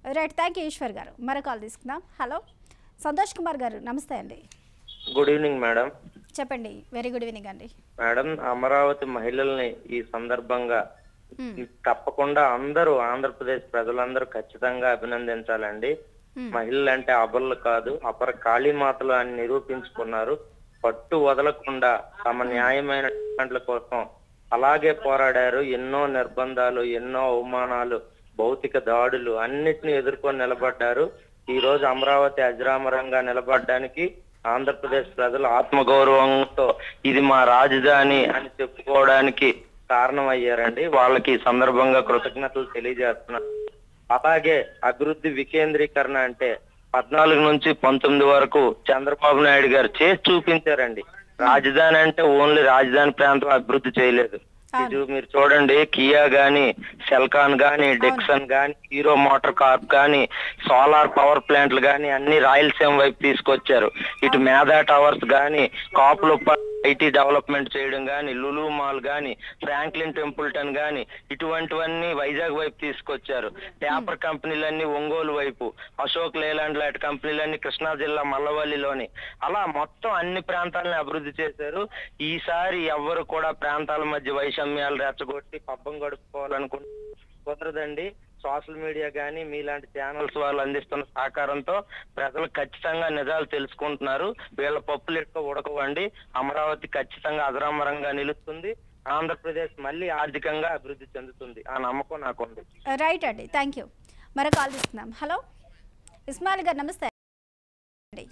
right thank you Eshwar గారు మరో కాల్ తీసుకుందాం హలో సంతోష్ కుమార్ గారు నమస్తే అండి గుడ్ ఈవినింగ్ మేడం చెప్పండి వెరీ గుడ్ ఈవినింగ్ అండి మేడం అమరావతి మహిళల్ని ఈ సందర్భంగా మ్మ్. తప్పకుండా అందరూ ఆంధ్రప్రదేశ్ ప్రజలందరూ ఖచ్చితంగా అభినందించాలండి మ్మ్. మహిళలు అంటే అబర్లు కాదు అపర కాళీమాతలు అని నిరూపించుకున్నారు పట్టు వదలకుండా తమ న్యాయమైన డిమాండ్ల కోసం అలాగే పోరాడారు ఎన్నో నిర్బంధాలు ఎన్నో అవమానాలు భౌతిక దాడులు అన్నిటిని ఎదుర్కొని నిలబడ్డారు ఈ రోజు అమరావతి అజరామరంగా నిలబడడానికి ఆంధ్రప్రదేశ్ ప్రజలు ఆత్మగౌరవంతో ఇది మా రాజధాని అని చెప్పుకోవడానికి కారణం అయ్యారండి వాళ్ళకి ఈ సందర్భంగా కృతజ్ఞతలు తెలియజేస్తున్నాను అలాగే అభివృద్ధి వికేంద్రీకరణ అంటే పద్నాలుగు నుంచి పంతొమ్మిది వరకు చంద్రబాబు నాయుడు గారు చేసి చూపించారండి రాజధాని అంటే ఓన్లీ రాజధాని ప్రాంతం అభివృద్ధి చేయలేదు ఇటు మీరు చూడండి కియా గాని సెల్కాన్ గాని డెక్సన్ గాని హీరో మోటార్ కార్ప్ గాని సోలార్ పవర్ ప్లాంట్లు గాని అన్ని రాయలసీమ వైపు తీసుకొచ్చారు ఇటు మేధా టవర్స్ గాని కాపులు ఐటీ డెవలప్మెంట్ చేయడం గాని లులు మాల్ గాని ఫ్రాంక్లిన్ టెంపుల్టన్ గాని ఇటువంటివన్నీ వైజాగ్ వైపు తీసుకొచ్చారు పేపర్ కంపెనీలన్నీ ఒంగోలు వైపు అశోక్ లేలాండ్ లాంటి కంపెనీలన్నీ కృష్ణా జిల్లా మల్లవల్లిలోని అలా మొత్తం అన్ని ప్రాంతాలను అభివృద్ధి చేశారు ఈసారి ఎవ్వరు కూడా ప్రాంతాల మధ్య వైషమ్యాలు రెచ్చగొట్టి పబ్బం గడుపుకోవాలనుకుంటే కుదరదండి సోషల్ మీడియా కానీ మీలాంటి ఛానల్స్ వాళ్ళు అందిస్తున్న సహకారంతో ప్రజలు ఖచ్చితంగా నిజాలు తెలుసుకుంటున్నారు వీళ్ళ పప్పులు ఎక్కువ ఉడకవండి అమరావతి ఖచ్చితంగా అజరామరంగా నిలుస్తుంది ఆంధ్రప్రదేశ్ మళ్ళీ ఆర్థికంగా అభివృద్ధి చెందుతుంది ఆ నమ్మకం నాకుంది రైట్ అండి థ్యాంక్ యూ మరో కాల్ తీసుకుందాం హలో ఇస్మాయిల్ గారు నమస్తే అండి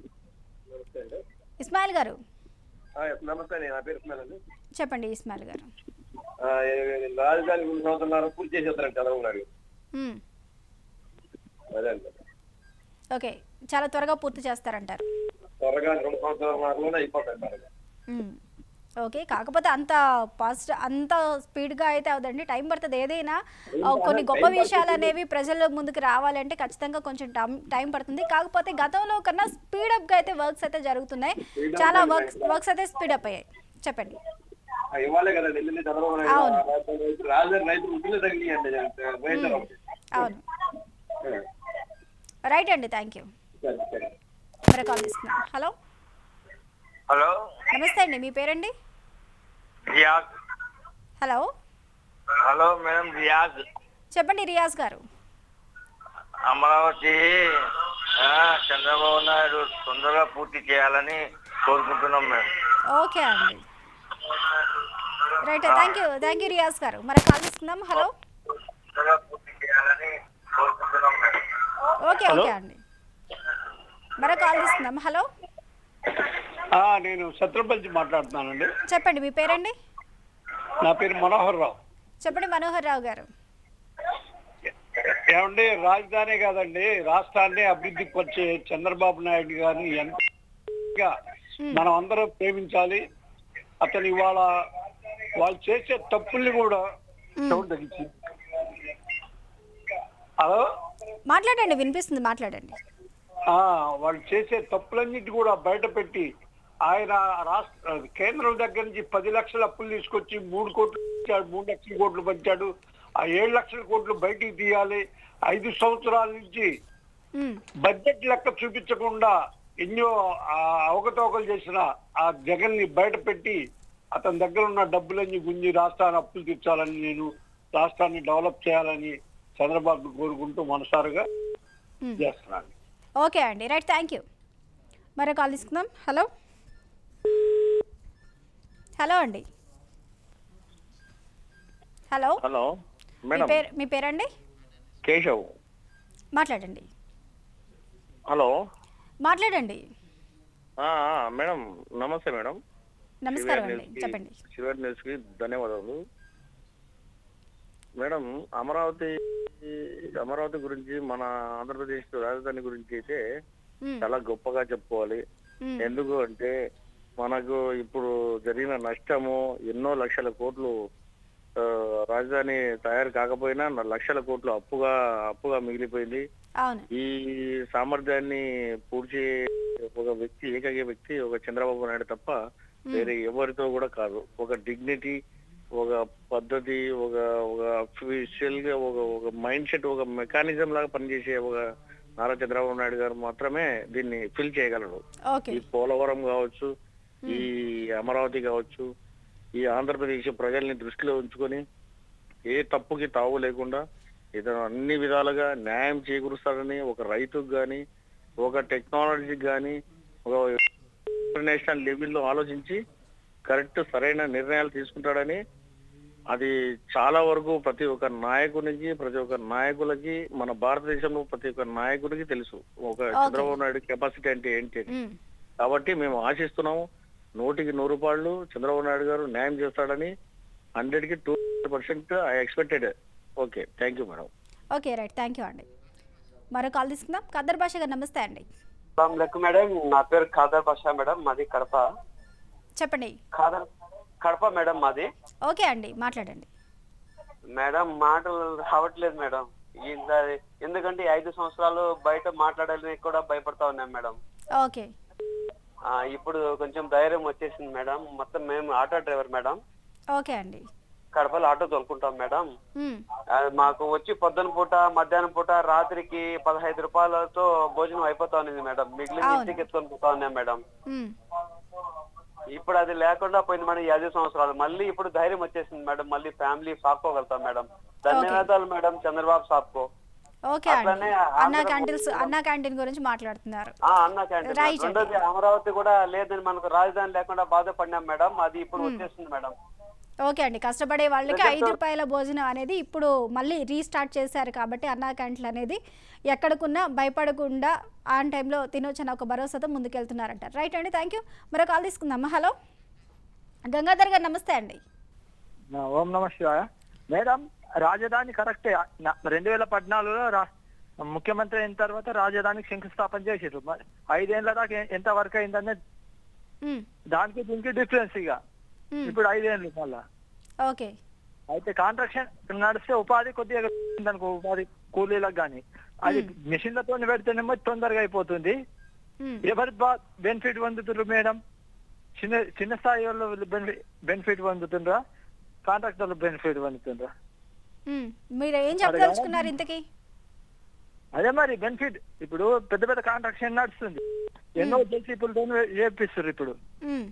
ఇస్మాయిల్ గారు నమస్తే నా పేరు ఇస్మాయిల్ అండి చెప్పండి ఇస్మాయిల్ గారు ఆ, రాజధాని గురించి సంవత్సరాలు పూర్తి చేసేస్తారండి చంద్రబాబు నాయుడు మ్మ్. అదే అండి ఓకే చాలా త్వరగా పూర్తి చేస్తారంటారు త్వరగా రెండు సంవత్సరాలలోనే అయిపోతాయి త్వరగా. మ్మ్. ఓకే కాకపోతే అంత ఫాస్ట్ అంత స్పీడ్గా అయితే అవదండి టైం పడుతుంది ఏదైనా ఆ, కొన్ని గొప్ప విషయాలు అనేవి ప్రజల ముందుకు రావాలంటే ఖచ్చితంగా కొంచెం టైం టైం పడుతుంది కాకపోతే గతంలో కన్నా స్పీడప్గా అయితే వర్క్స్ అయితే జరుగుతున్నాయి చాలా వర్క్స్ వర్క్స్ అయితే స్పీడప్ అయ్యాయి చెప్పండి ఆ, ఇవ్వాలే కదండి ఎందుకంటే చంద్రబాబు నాయుడు అవును. రాజధాని రైతు- రాజధాని రైతులు ఉద్యోగం తగిలియండి రైతులు అవును రైట్ అండి థ్యాంక్ యూ సరే సరే మరో కాల్ తీసుకున్నాం హలో హలో నమస్తే అండి మీ పేరండి Riyaz hello hello madam Riyaz చెప్పండి రియాజ్ గారు అమరావతి ఆ, చంద్రబాబు నాయుడు తొందరగా పూర్తి చేయాలని కోరుకుంటున్నాం మేడం ఓకే అండి right thank you thank you Riyaz గారు మరి కాల్ తీసుకుందాం హలో తొందరగా పూర్తి చేయాలని కోరుకుంటున్నాం మేడం ఓకే ఓకే అండి మరో కాల్ తీసుకుందాం హలో ఆ, నేను శత్రుపల్లి మాట్లాడుతున్నానండి చెప్పండి మీ పేరండి నా పేరు మనోహర్ రావు చెప్పండి మనోహర్ రావు గారు ఏమండి రాజధాని కాదండి రాష్ట్రాన్ని అభివృద్ధి పరిచే చంద్రబాబు నాయుడు గారిని ఎంతగా మనం అందరం ప్రేమించాలి అతను ఇవాళ వాళ్ళు చేసే తప్పుల్ని కూడా సౌండ్ తగ్గించి హలో మాట్లాడండి వినిపిస్తుంది మాట్లాడండి ఆ, వాళ్ళు చేసే తప్పులన్నిటి కూడా బయట పెట్టి ఆయన రాష్ట్ర కేంద్రం దగ్గర నుంచి పది లక్షల అప్పులు తీసుకొచ్చి మూడు కోట్లు ఇచ్చాడు మూడు లక్షల కోట్లు పంచాడు ఆ ఏడు లక్షల కోట్లు బయటికి తీయాలి ఐదు సంవత్సరాల నుంచి మ్మ్. బడ్జెట్ లెక్క చూపించకుండా ఎన్నో ఆ, అవకతవకలు చేసిన ఆ జగన్ ని బయట పెట్టి అతని దగ్గర ఉన్న డబ్బులన్నీ గుంజి రాష్ట్రాన్ని అప్పులు తీర్చాలని నేను రాష్ట్రాన్ని డెవలప్ చేయాలని చంద్రబాబు కోరుకుంటూ మనసారుగా మ్మ్. చేస్తున్నాను ఓకే అండి రైట్ థ్యాంక్ యూ మరో కాల్ తీసుకుందాం హలో హలో అండి హలో హలో మీ మేడం పేరు మీ పేరండి కేశవ్ మాట్లాడండి హలో మాట్లాడండి ఆ, ఆ, మేడం నమస్తే మేడం నమస్కారం శివారి అండి న్యూస్కి- చెప్పండి శివారి న్యూస్ కి ధన్యవాదాలు మేడం అమరావతి అమరావతి గురించి మన ఆంధ్రప్రదేశ్ రాజధాని గురించి అయితే మ్మ్. చాలా గొప్పగా చెప్పుకోవాలి మ్మ్. ఎందుకు అంటే మనకు ఇప్పుడు జరిగిన నష్టము ఎన్నో లక్షల కోట్లు ఆ, రాజధాని తయారు కాకపోయినా న- లక్షల కోట్లు అప్పుగా అప్పుగా మిగిలిపోయింది అవును ఈ సామర్థ్యాన్ని పూడ్చే ఒక వ్యక్తి ఏకైక వ్యక్తి ఒక చంద్రబాబు నాయుడు తప్ప వేరే ఎవరితో కూడా కాదు ఒక డిగ్నిటీ ఒక పద్ధతి ఒక ఒక అఫీషియల్ గా ఒక ఒక మైండ్ సెట్ ఒక మెకానిజం లాగా పనిచేసే ఒక నారా చంద్రబాబు నాయుడు గారు మాత్రమే దీన్ని ఫిల్ చేయగలరు ఓకే ఈ పోలవరం కావచ్చు ఈ అమరావతి కావచ్చు ఈ ఆంధ్రప్రదేశ్ ప్రజల్ని దృష్టిలో ఉంచుకొని ఏ తప్పుకి తావు లేకుండా ఇతను అన్ని విధాలుగా న్యాయం చేకూరుస్తాడని ఒక రైతుకు గాని ఒక టెక్నాలజీకి గాని ఒక ఇంటర్నేషనల్ లెవెల్లో ఆలోచించి కరెక్ట్ సరైన నిర్ణయాలు తీసుకుంటాడని అది చాలా వరకు ప్రతి ఒక్క నాయకునికి ప్రతి ఒక్క నాయకులకి మన భారతదేశంలో ప్రతి ఒక్క నాయకుడికి తెలుసు ఒక చంద్రబాబు నాయుడు కెపాసిటీ అంటే ఏంటి అని. ఉమ్. కాబట్టి మేము ఆశిస్తున్నాము నూటికి నూరు రూపాయలు చంద్రబాబు నాయుడు గారు న్యాయం చేస్తాడని హండ్రెడ్ కి two percent I expected okay thank you madam okay right thank you అండి మరో కాల్ తీసుకుందాం ఖద్దర్ భాష గారు నమస్తే అండి లెక్క మేడం నా పేరు ఖాదర్ బాషా మేడం మాది కడప చెప్పండి ఖాదర్ కడప మేడం మాది ఓకే అండి మాట్లాడండి మేడం మాటలు రావట్లేదు మేడం ఇంత ఎందుకంటే ఈ ఐదు సంవత్సరాలు బయట మాట్లాడాలని కూడా భయపడతా ఉన్నాం మేడం ఓకే ఆ, ఇప్పుడు కొంచెం ధైర్యం వచ్చేసింది మేడం మొత్తం మేము ఆటో డ్రైవర్ మేడం ఓకే అండి కడపలో ఆటో తోలుకుంటాం మేడం ఉమ్. ఆ, మాకు వచ్చి పొద్దున పూట మధ్యాహ్నం పూట రాత్రికి పదహైదు రూపాయలతో భోజనం అయిపోతా ఉంది మేడం మిగిలిన అవును. ఇంటికి ఎత్తుకొని పోతా ఉన్నాం మేడం ఉమ్. ఇప్పుడు అది లేకుండా పోయింది మేడం ఈ ఐదు సంవత్సరాలు మళ్ళీ ఇప్పుడు ధైర్యం వచ్చేసింది మేడం మళ్ళీ ఫ్యామిలీ సాపుకోగలుగుతాం మేడం ధన్యవాదాలు మేడం చంద్రబాబు సాబ్కో ఓకే అండి అట్లనే అన్నా ఆంధ్ర క్యాంటీన్స్ అన్నా క్యాంటీన్ గురించి మాట్లాడుతున్నారు ఆ, అన్న క్యాంటీన్ రైట్ అండి. రెండోది అమరావతి కూడా లేదని మనకు రాజధాని లేకుండా బాధపడినాం మేడం అది ఇప్పుడు వచ్చేస్తుంది మేడం ఓకే అండి కష్టపడే వాళ్ళకి ప్రజెంట్ ఐదు రూపాయల భోజనం అనేది ఇప్పుడు మళ్ళీ రీస్టార్ట్ చేశారు కాబట్టి అన్నా క్యాంటీన్లు అనేది ఎక్కడికున్నా భయపడకుండా ఆన్ టైంలో తినొచ్చని ఒక భరోసాతో ముందుకెళ్తున్నారంట రైట్ అండి థ్యాంక్ యూ మరో కాల్ తీసుకుందామా హలో గంగాధర్ గారు నమస్తే అండి నా- ఓం నమ శివాయ మేడం రాజధాని కరెక్టే నా- రెండు వేల పద్నాలుగులో రా ముఖ్యమంత్రి అయిన తర్వాత రాజధానికి శంకుస్థాపన చేసారు మరి ఐదేళ్ల దాకా ఎ- ఎంత వర్క్ అయిందనే ఉమ్, దానికి దీనికి డిఫరెన్స్ ఇక ఉమ్, ఇప్పుడు ఐదేళ్ళు మళ్ళా ఓకే అయితే కాంట్రాక్షన్ నడిస్తే ఉపాధి కొద్దిగా అనుకో ఉపాధి కూలీలకు కానీ అది మిషన్లతో పెడితేనేమో తొందరగా అయిపోతుంది ఉమ్, ఎవరి బెనిఫిట్ పొందుతున్నారు మేడం చిన్న చిన్న స్థాయి వాళ్ళు బెనిఫిట్ పొందుతుండ్రా కాంట్రాక్టర్లు బెనిఫిట్ పొందుతుండ్రా ఉమ్. మీరు ఏం చెప్పదలుచుకున్నారు ఇంతకీ అదే మరి బెనిఫిట్ ఇప్పుడు పెద్ద పెద్ద కాంట్రాక్షన్ నడుస్తుంది ఎన్నో జెసిపులతో చేపిస్తారు ఇప్పుడు ఉమ్,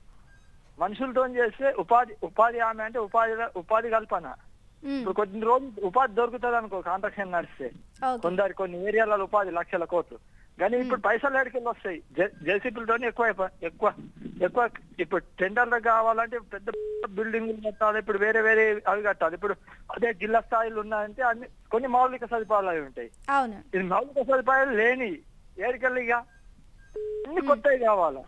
మనుషులతో చేస్తే ఉపాధి ఉపాధి ఆమె అంటే ఉపాధి ఉపాధి కల్పన ఉమ్, ఇప్పుడు కొన్ని రోజులు ఉపాధి దొరుకుతుంది అనుకో కాంట్రాక్షన్ నడిస్తే ఓకే కొందరు కొన్ని ఏరియాలలో ఉపాధి లక్షల కోట్లు కానీ ఇప్పుడు పైసలు ఎక్కడికి వస్తాయి జేసీపీలతో ఎక్కువ అయిపో- ఎక్కువ ఎక్కువ ఇప్పుడు టెండర్లు కావాలంటే పెద్ద బిల్డింగ్ కట్టాలి ఇప్పుడు వేరే వేరే అవి కట్టాలి ఇప్పుడు అదే జిల్లా స్థాయిలో ఉన్నాయంటే అన్ని కొన్ని మౌలిక సదుపాయాలు అవి ఉంటాయి అవును ఇది మౌలిక సదుపాయాలు లేని ఏరికల్లిగా అన్ని కొత్తవి కావాలా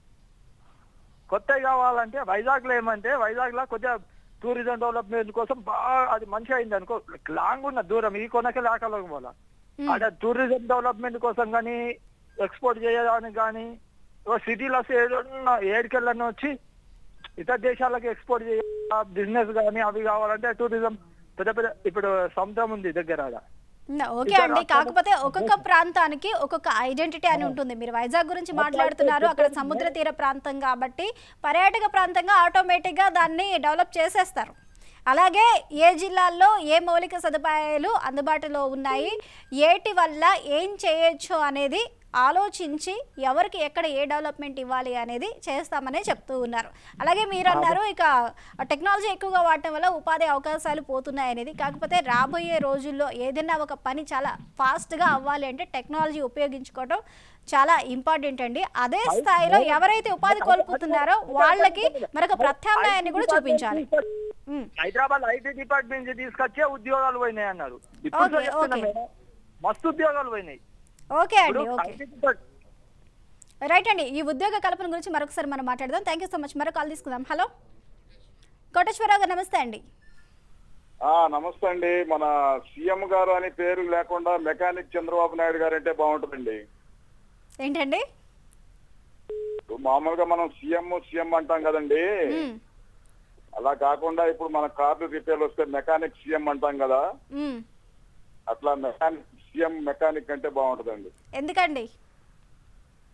కొత్తవి కావాలంటే వైజాగ్ లో ఏమంటే వైజాగ్ లో కొద్దిగా టూరిజం డెవలప్మెంట్ కోసం బాగా అది మంచిగా అయింది అనుకో లాంగ్ ఉన్న దూరం ఈ కొనకే లేకలోకి పోలా అక్కడ టూరిజం డెవలప్మెంట్ కోసం కానీ ఎక్స్పోర్ట్ చేయడానికి కానీ సిటీలో ఏదన్నా ఏడికెళ్ళని వచ్చి ఇతర దేశాలకు ఎక్స్పోర్ట్ చేయ బిజినెస్ కానీ అవి కావాలంటే టూరిజం పెద్ద పెద్ద ఇప్పుడు సముద్రం ఉంది దగ్గర ఆడ నా- ఓకే అండి కాకపోతే ఒక్కొక్క ప్రాంతానికి ఒక్కొక్క ఐడెంటిటీ అని ఉంటుంది మీరు వైజాగ్ గురించి మాట్లాడుతున్నారు అక్కడ సముద్ర తీర ప్రాంతం కాబట్టి పర్యాటక ప్రాంతంగా ఆటోమేటిక్గా దాన్ని డెవలప్ చేసేస్తారు అలాగే ఏ జిల్లాల్లో ఏ మౌలిక సదుపాయాలు అందుబాటులో ఉన్నాయి ఏటి వల్ల ఏం చేయొచ్చు అనేది ఆలోచించి ఎవరికి ఎక్కడ ఏ డెవలప్మెంట్ ఇవ్వాలి అనేది చేస్తామనే చెప్తూ ఉన్నారు అలాగే మీరు అన్నారు ఇక టెక్నాలజీ ఎక్కువగా వాడటం వల్ల ఉపాధి అవకాశాలు పోతున్నాయి అనేది కాకపోతే రాబోయే రోజుల్లో ఏదైనా ఒక పని చాలా ఫాస్ట్గా అవ్వాలి అంటే టెక్నాలజీ ఉపయోగించుకోవడం చాలా ఇంపార్టెంట్ అండి అదే స్థాయిలో ఎవరైతే ఉపాధి కోల్పోతున్నారో వాళ్ళకి మరొక ప్రత్యామ్నాయాన్ని కూడా చూపించాలి ఉమ్. హైదరాబాద్ ఐటీ డిపార్ట్మెంట్ నుంచి తీసుకొచ్చే ఉద్యోగాలు పోయినాయి అన్నారు ఇప్పుడు ఓకే, చెప్తున్నా ఓకే. మేడం, మస్తు ఉద్యోగాలు పోయినాయి ఓకే అండి ఇప్పుడు ఓకే IT డిపార్ట్- రైట్ అండి ఈ ఉద్యోగ కల్పన గురించి మరొకసారి మనం మాట్లాడదాం థ్యాంక్ యూ సో మచ్ మరో కాల్ తీసుకుందాం హలో కోటేశ్వరరావు గారు నమస్తే అండి ఆ నమస్తే అండి మన సీఎం గారు అని పేరు లేకుండా మెకానిక్ చంద్రబాబు నాయుడు గారు అంటే బాగుంటుందండి ఏంటండి ఇప్పుడు మామూలుగా మనం సీఎం సీఎం అంటాం కదండి ఉమ్, అలా కాకుండా ఇప్పుడు మన కార్లు రిపేర్ వస్తే మెకానిక్ సీఎం అంటాం కదా ఉమ్. అట్లా మెకానిక్ సీఎం మెకానిక్ అంటే బాగుంటుందండి ఎందుకండి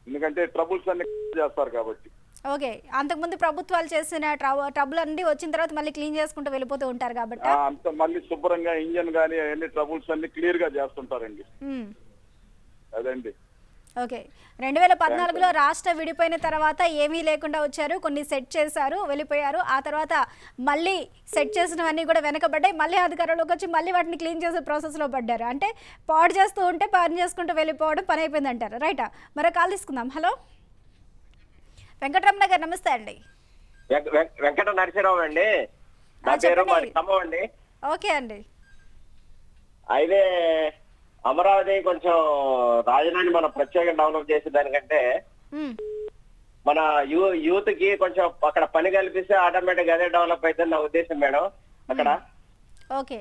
ఎందుకంటే ట్రబుల్స్ అన్ని చేస్తారు కాబట్టి ఓకే అంతకుముందు ప్రభుత్వాలు చేసిన ట్రబు ట్రబుల్ అన్ని వచ్చిన తర్వాత మళ్ళీ క్లీన్ చేసుకుంటూ వెళ్ళిపోతూ ఉంటారు కాబట్టి ఆ, అంత మళ్ళీ శుభ్రంగా ఇంజన్ కానీ అవన్నీ ట్రబుల్స్ అన్ని క్లియర్ గా చేస్తుంటారండి మ్మ్. అదండి ఓకే రెండు వేల పద్నాలుగులో రాష్ట్ర విడిపోయిన తర్వాత ఏమీ లేకుండా వచ్చారు కొన్ని సెట్ చేశారు వెళ్ళిపోయారు ఆ తర్వాత మళ్ళీ సెట్ చేసినవన్నీ కూడా వెనకబడ్డాయి మళ్ళీ అధికారంలోకి వచ్చి మళ్ళీ వాటిని క్లీన్ చేసే ప్రాసెస్లో పడ్డారు అంటే పాడు చేస్తూ ఉంటే పని చేసుకుంటూ వెళ్ళిపోవడం పని అయిపోయింది అంటారు రైటా మరో కాల్ తీసుకుందాం హలో వెంకటరమణ గారు నమస్తే అండి వెంక- వెంక- వెంకట నరసింహరావు అండి నా ఆ, పేరు చెప్పండి. మరి ఖమ్మం అండి ఓకే అండి అయితే అమరావతి కొంచెం రాజధాని మనం ప్రత్యేకంగా డెవలప్ చేసే దానికంటే మ్మ్. మన యూ యూత్ కి కొంచెం అక్కడ పని కల్పిస్తే ఆటోమేటిక్ అదే డెవలప్ అవుతుంది నా ఉద్దేశం మేడం అక్కడ ఓకే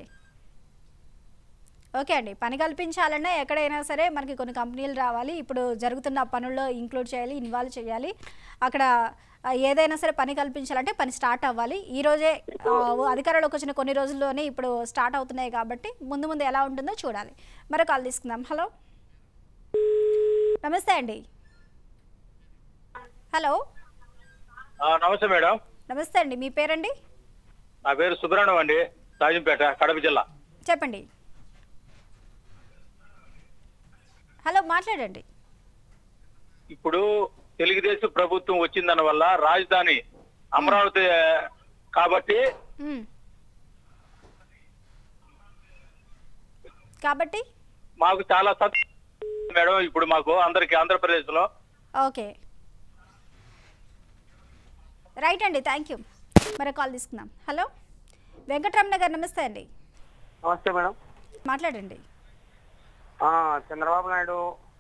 ఓకే అండి పని కల్పించాలన్నా ఎక్కడైనా సరే మనకి కొన్ని కంపెనీలు రావాలి ఇప్పుడు జరుగుతున్న పనుల్లో ఇంక్లూడ్ చేయాలి ఇన్వాల్వ్ చేయాలి అక్కడ ఆ, ఏదైనా సరే పని కల్పించాలంటే పని స్టార్ట్ అవ్వాలి ఈ రోజే ఆ, అధికారంలోకి వచ్చిన కొన్ని రోజుల్లోనే ఇప్పుడు స్టార్ట్ అవుతున్నాయి కాబట్టి ముందు ముందు ఎలా ఉంటుందో చూడాలి మరో కాల్ తీసుకుందాం హలో నమస్తే అండి హలో నమస్తే మేడం నమస్తే అండి మీ పేరండి నా పేరు సుబ్రహ్మణ్యం అండి రాజంపేట కడప జిల్లా చెప్పండి హలో మాట్లాడండి ఇప్పుడు తెలుగుదేశం ప్రభుత్వం వచ్చిందన్న వల్ల రాజధాని అమరావతి కాబట్టి మ్మ్. కాబట్టి మాకు చాలా సత్ మేడం ఇప్పుడు మాకు అందరికి ఆంధ్రప్రదేశ్ లో ఓకే రైట్ అండి థ్యాంక్ యూ మరో కాల్ తీసుకుందాం హలో వెంకటరమణ గారు నమస్తే అండి నమస్తే మేడం మాట్లాడండి ఆ, చంద్రబాబు నాయుడు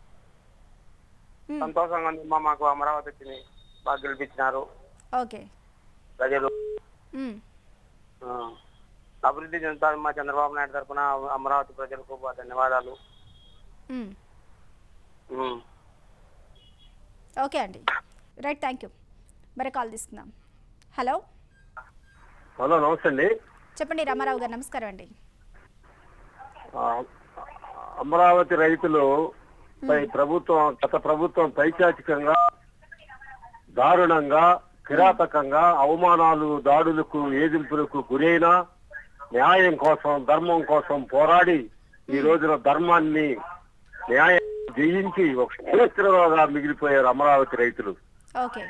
సంతోషంగా ఉంది మా మాకు అమరావతి వచ్చింది బాగా గెలిపించినారు ఓకే ప్రజలు మ్మ్. ఆ, అభివృద్ధి చెందుతారు మా చంద్రబాబు నాయుడు తరఫున అమరావతి ప్రజలకు బా ధన్యవాదాలు మ్మ్. ఉమ్. ఓకే అండి రైట్ థ్యాంక్ యూ మరో కాల్ తీసుకుందాం హలో హలో నమస్తే అండి చెప్పండి రామారావు గారు నమస్కారం అండి ఆ, అమరావతి రైతులు పై ప్రభుత్వం గత ప్రభుత్వం పైచాచికంగా దారుణంగా కిరాతకంగా అవమానాలు దాడులకు వేధింపులకు గురైన న్యాయం కోసం ధర్మం కోసం పోరాడి ఈ రోజున ధర్మాన్ని న్యాయం జయించి ఒక చరిత్రగా మిగిలిపోయారు అమరావతి రైతులు ఓకే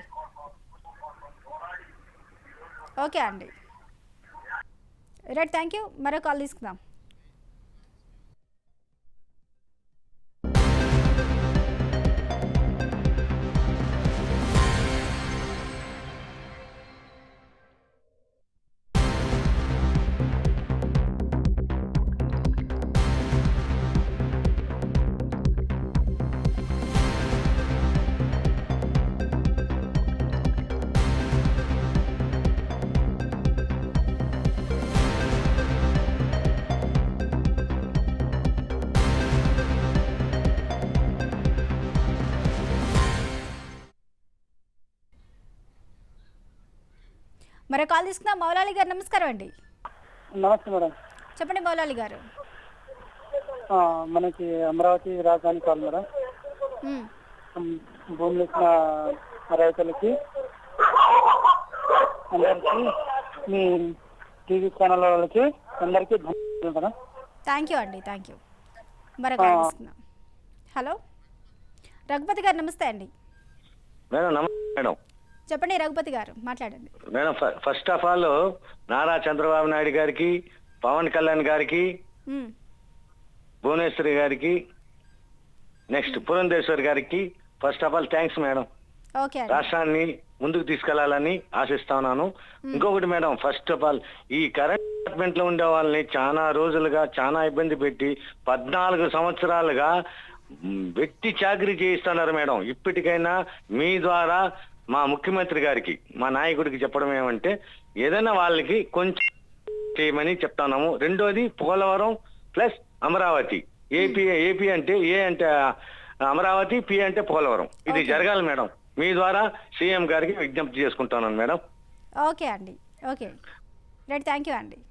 ఓకే అండి రైట్ థ్యాంక్ యూ మరో కాల్ తీసుకుందాం మరో కాల్ తీసుకుందాం మౌలాలి గారు నమస్కారం అండి నమస్తే మేడం చెప్పండి మౌలాలి గారు ఆ, మనకి అమరావతి రాజధాని కావాలి మేడం మ్మ్. ఉమ్, భూములు ఇచ్చిన రైతులకి అందరికి మీ టీవీ ఛానల్ వాళ్ళకి అందరికీ ధన్యవాదాలు మేడం థ్యాంక్ యూ అండి థ్యాంక్ యూ మరో కాల్ ఆ. తీసుకుందాం హలో రఘుపతి గారు నమస్తే అండి మేడం నమస్తే మేడం చెప్పండి రఘుపతి గారు మాట్లాడండి మేడం ఫ- first of all Nara Chandrababu Naidu గారికి పవన్ కళ్యాణ్ గారికి మ్మ్. భువనేశ్వరి గారికి నెక్స్ట్ పురంధేశ్వర్ గారికి first of all thanks madam okay అండి రాష్ట్రాన్ని ముందుకు తీసుకెళ్లాలని ఆశిస్తా ఉన్నాను ఇంకొకటి మేడం ఫస్ట్ ఆఫ్ ఆల్ ఈ కరెంట్ డిపార్ట్మెంట్ లో ఉండే వాళ్ళని చాలా రోజులుగా చాలా ఇబ్బంది పెట్టి పద్నాలుగు సంవత్సరాలుగా మ్, వ్యక్తి చాకరీ చేయిస్తున్నారు మేడం ఇప్పటికైనా మీ ద్వారా మా ముఖ్యమంత్రి గారికి మా నాయకుడికి చెప్పడం ఏమంటే ఏదైనా వాళ్ళకి కొంచెం చేయమని చెప్తున్నాము రెండోది Polavaram plus Amaravati AP AP అంటే ఏ అంటే అమరావతి పి అంటే పోలవరం ఇది జరగాలి మేడం మీ ద్వారా సీఎం గారికి విజ్ఞప్తి చేసుకుంటున్నాను మేడం ఓకే అండి ఓకే రైట్ థ్యాంక్ యూ అండి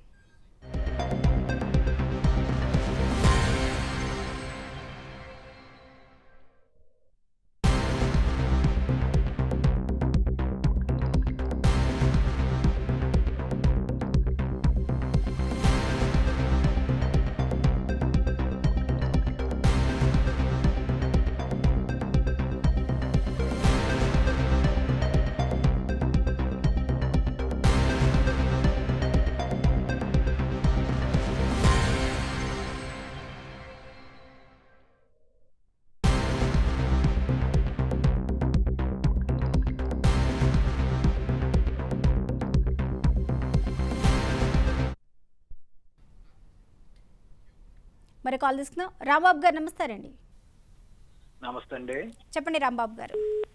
మరి కాల్ తీసుకుందాం రాంబాబు గారు నమస్తారండి నమస్తే అండి చెప్పండి రాంబాబు గారు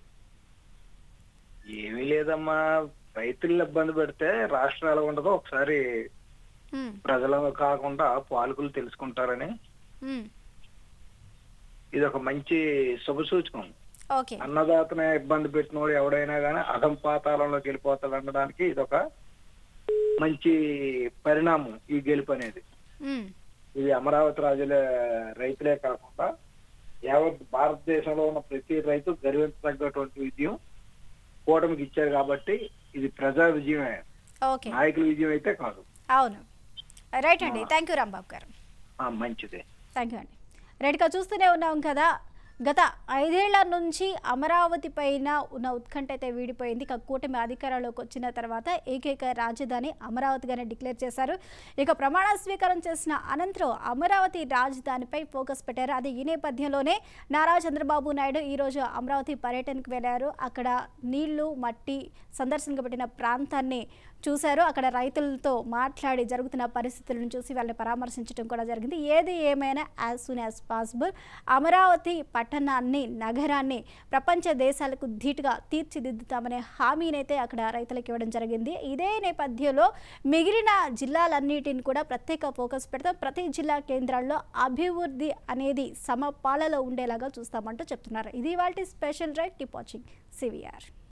ఏమీ లేదమ్మా రైతులను ఇబ్బంది పెడితే రాష్ట్రం ఎలా ఉండదో ఒకసారి ఉమ్, ప్రజలు కాకుండా పాలకులు తెలుసుకుంటారని ఉమ్, ఇది ఒక మంచి శుభ సూచకం ఓకే అన్నదాతనే ఇబ్బంది పెట్టినోడు ఎవడైనా గానీ అధం పాతాళంలోకి వెళ్ళిపోతాడు అనడానికి ఇది ఒక మంచి పరిణామం ఈ గెలుపు అనేది ఉమ్, ఇది అమరావతి రాజుల రైతులే కాకుండా యావత్ భారతదేశంలో ఉన్న ప్రతి రైతు గర్వించదగ్గటువంటి విజయం కూటమికి ఇచ్చారు కాబట్టి ఇది ప్రజా విజయమే ఓకే నాయకుల విజయం అయితే కాదు అవును రైట్ అండి థ్యాంక్ యూ రాంబాబు గారు ఆ, మంచిదే థ్యాంక్ యూ అండి రైట్గా చూస్తూనే ఉన్నాం కదా గత ఐదేళ్ల నుంచి అమరావతి పైన ఉన్న ఉత్కంఠ అయితే వీడిపోయింది ఇక కూటమి అధికారంలోకి వచ్చిన తర్వాత ఏకైక రాజధాని అమరావతిగానే డిక్లేర్ చేశారు ఇక ప్రమాణ స్వీకారం చేసిన అనంతరం అమరావతి రాజధానిపై ఫోకస్ పెట్టారు అది ఈ నేపథ్యంలోనే నారా చంద్రబాబు నాయుడు ఈరోజు అమరావతి పర్యటనకు వెళ్ళారు అక్కడ నీళ్లు మట్టి సందర్శనకు పెట్టిన ప్రాంతాన్ని చూశారు అక్కడ రైతులతో మాట్లాడి జరుగుతున్న పరిస్థితులను చూసి వాళ్ళని పరామర్శించడం కూడా జరిగింది ఏది ఏమైనా as soon as possible Amaravati పట్టణాన్ని నగరాన్ని ప్రపంచ దేశాలకు ధీటుగా తీర్చిదిద్దుతామనే హామీనైతే అక్కడ రైతులకు ఇవ్వడం జరిగింది ఇదే నేపథ్యంలో మిగిలిన జిల్లాలన్నిటిని కూడా ప్రత్యేక ఫోకస్ పెడతాం ప్రతి జిల్లా కేంద్రాల్లో అభివృద్ధి అనేది సమపాలలో ఉండేలాగా చూస్తామంటూ చెప్తున్నారు ఇది వాళ్ళ special right keep watching CVR